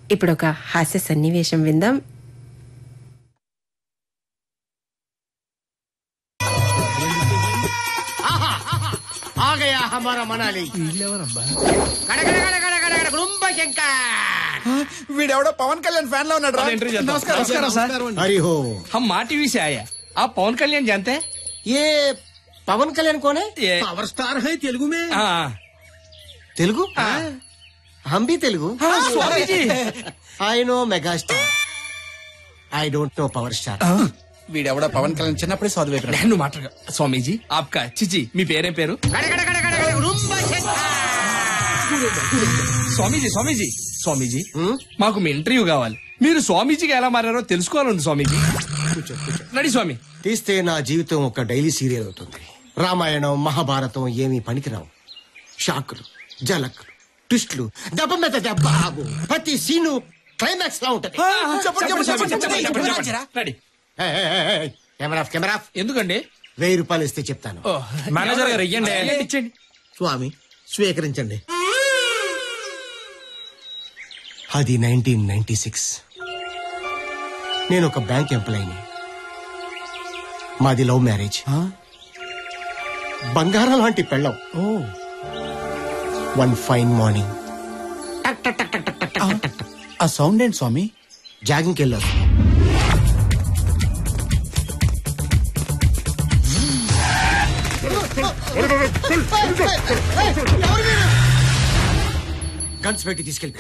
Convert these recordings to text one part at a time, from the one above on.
ఇప్పుడు ఒక హాస్య సన్నివేశం విందాం आ गया हमारा मनाली गड़ गड़ गड़ गड़ गड़ गड़ गुरुम्बा शंकर వీడెవడో పవన్ కళ్యాణ్ ఫ్యాన్ లో ఉన్నాడు రా. इंटरव्यू चलता हूँ। నమస్కారం नमस्कार, నమస్కారం. हरि हो हम माँ टीवी से आए हैं आप पवन कल्याण जानते हैं ये पवन कल्याण कौन है ये पावर स्टार है तेलुगु में हाँ तेलुगु हम भी तेलुगु हाँ, Swami ji I know mega star I don't know power star వీడెవడో పవన్ కళ్యాణ్ చిన్నప్పుడే చదువు అయిపోయాడు. నేను మాట్లాడగా స్వామి जी आपका చిచి మీ పేరేం పేరు गड़ गड़ गड़ गड़ गड़ गुरुम्बा शंकर స్వామీజీ స్వామీజీ స్వామీజీ హ్మ్? మాకు మీ ఇంటర్వ్యూ కావాలి మీరు స్వామీజీకి ఎలా మారారో తెలుసుకోవాలండి స్వామీజీ నడి స్వామి తీస్తే నా జీవితం ఒక డైలీ సీరియల్ అవుతుంది రామాయణం మహాభారతం ఏమీ పనికిరావు షాకులు జలకులు ట్విస్టులు దెబ్బ మీద దెబ్బ ఆగు ప్రతి సీను క్లైమాక్స్ లా ఉంటది చెప్పండి, చెప్పండి, చెప్పండి, చెప్పండి, చెప్పండి, చెప్పండి. రెడీ ఏయ్, ఏయ్, ఏయ్, ఏయ్, కెమెరా ఆఫ్, కెమెరా ఆఫ్. ఎందుకండి వెయ్యి రూపాయలు ఇస్తే చెప్తాను ఓ, మేనేజర్ గారు ఇయ్యండి ఇచ్చేయండి స్వామి స్వీకరించండి అది నైన్టీన్ నైన్టీ సిక్స్ నేను ఒక బ్యాంక్ ఎంప్లాయీని మాది లవ్ మ్యారేజ్ బంగారం లాంటి పెళ్ళం వన్ ఫైన్ మార్నింగ్ ఆ సౌండ్ ఏంటి స్వామి జాగింగ్కి వెళ్ళారు గన్స్ పెట్టి తీసుకెళ్ళి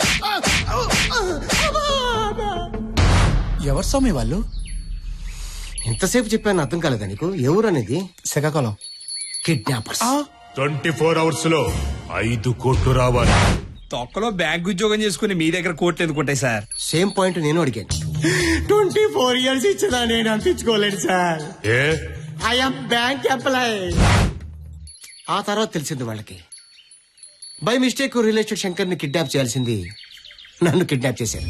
ఎవరు స్వామి వాళ్ళు ఎంతసేపు చెప్పాను అర్థం కాలేదా నీకు ఎవరు అనేది Srikakulam kidnappers twenty four hours లో ఐదు కోట్లు రావాలి తొక్కలో బ్యాంక్ ఉద్యోగం చేసుకుని మీ దగ్గర కోట్లు ఎందుకుంటాయి సార్ సేమ్ పాయింట్ నేను అడిగాను ట్వంటీ ఫోర్ ఇయర్స్ ఇచ్చినా నేను అనిపించుకోలేను sir a I'm bank employee ఆ తర్వాత తెలిసింది వాళ్ళకి బై మిస్టేక్ రిలేటెడ్ శంకర్ ని కిడ్నాప్ చేయాల్సింది నన్ను కిడ్నాప్ చేశారు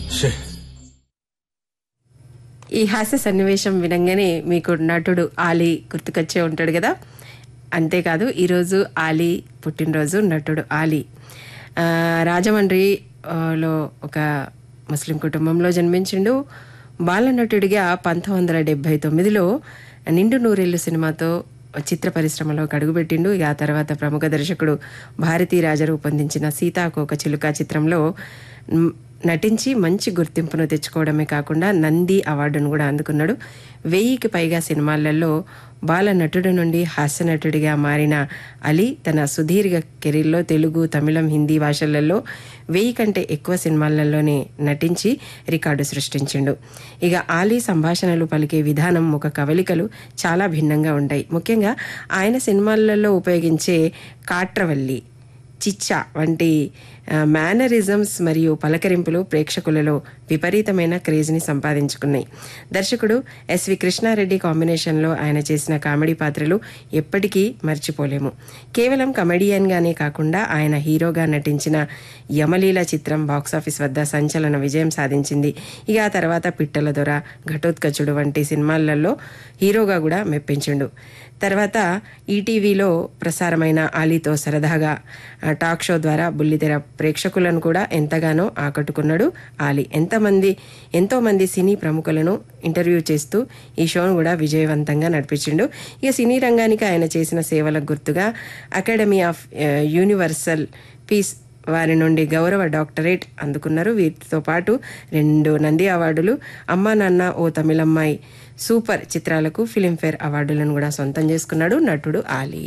ఈ హాస్య సన్నివేశం వినంగానే మీకు నటుడు ఆలీ గుర్తుకొచ్చే ఉంటాడు కదా అంతేకాదు ఈరోజు ఆలీ పుట్టినరోజు నటుడు ఆలీ ఆ, రాజమండ్రి ఆ, లో ఒక ముస్లిం కుటుంబంలో జన్మించిండు బాల నటుడిగా పంతొమ్మిది వందల డెబ్బై తొమ్మిదిలో నిండు నూరేళ్లు సినిమాతో చిత్ర పరిశ్రమలో అడుగుపెట్టిండు ఇక ఆ తర్వాత ప్రముఖ దర్శకుడు భారతీ రాజా రూపొందించిన సీతాకోక చిలుక చిత్రంలో మ్, నటించి మంచి గుర్తింపును తెచ్చుకోవడమే కాకుండా నంది అవార్డును కూడా అందుకున్నాడు వెయ్యికి పైగా సినిమాలలో బాల నటుడు నుండి హాస్య నటుడిగా మారిన అలీ తన సుదీర్ఘ కెరీర్లో తెలుగు తమిళం హిందీ భాషలలో వెయ్యి కంటే ఎక్కువ సినిమాలలోనే నటించి రికార్డు సృష్టించిండు ఇక ఆలీ సంభాషణలు పలికే విధానం ముఖ కవలికలు చాలా భిన్నంగా ఉంటాయి ముఖ్యంగా ఆయన సినిమాలలో ఉపయోగించే కాట్రవల్లి చిచ్చా వంటి ఆ, మేనరిజమ్స్ మరియు పలకరింపులు ప్రేక్షకులలో విపరీతమైన క్రేజ్ని సంపాదించుకున్నాయి దర్శకుడు ఎస్వి కృష్ణారెడ్డి కాంబినేషన్లో ఆయన చేసిన కామెడీ పాత్రలు ఎప్పటికీ మర్చిపోలేము కేవలం కమెడియన్గానే కాకుండా ఆయన హీరోగా నటించిన యమలీల చిత్రం బాక్సాఫీస్ వద్ద సంచలన విజయం సాధించింది ఇక ఆ తర్వాత పిట్టల దొర ఘటోత్కచుడు వంటి సినిమాలలో హీరోగా కూడా మెప్పించిండు తర్వాత ఈటీవీలో ప్రసారమైన ఆలీతో సరదాగా ఆ, టాక్ షో ద్వారా బుల్లితెర ప్రేక్షకులను కూడా ఎంతగానో ఆకట్టుకున్నాడు ఆలీ ఎంతమంది ఎంతో మంది సినీ ప్రముఖులను ఇంటర్వ్యూ చేస్తూ ఈ షోను కూడా విజయవంతంగా నడిపించిండు ఇక సినీ రంగానికి ఆయన చేసిన సేవలకు గుర్తుగా academy of uh, universal peace వారి నుండి గౌరవ డాక్టరేట్ అందుకున్నారు వీటితో పాటు రెండు నంది అవార్డులు అమ్మా నాన్న ఓ తమిళమ్మాయి సూపర్ చిత్రాలకు ఫిలింఫేర్ అవార్డులను కూడా సొంతం చేసుకున్నాడు నటుడు ఆలీ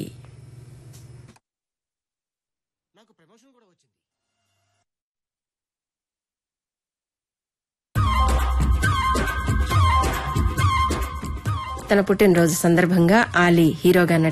తన పుట్టినరోజు సందర్భంగా ఆలీ హీరోగా నటించిన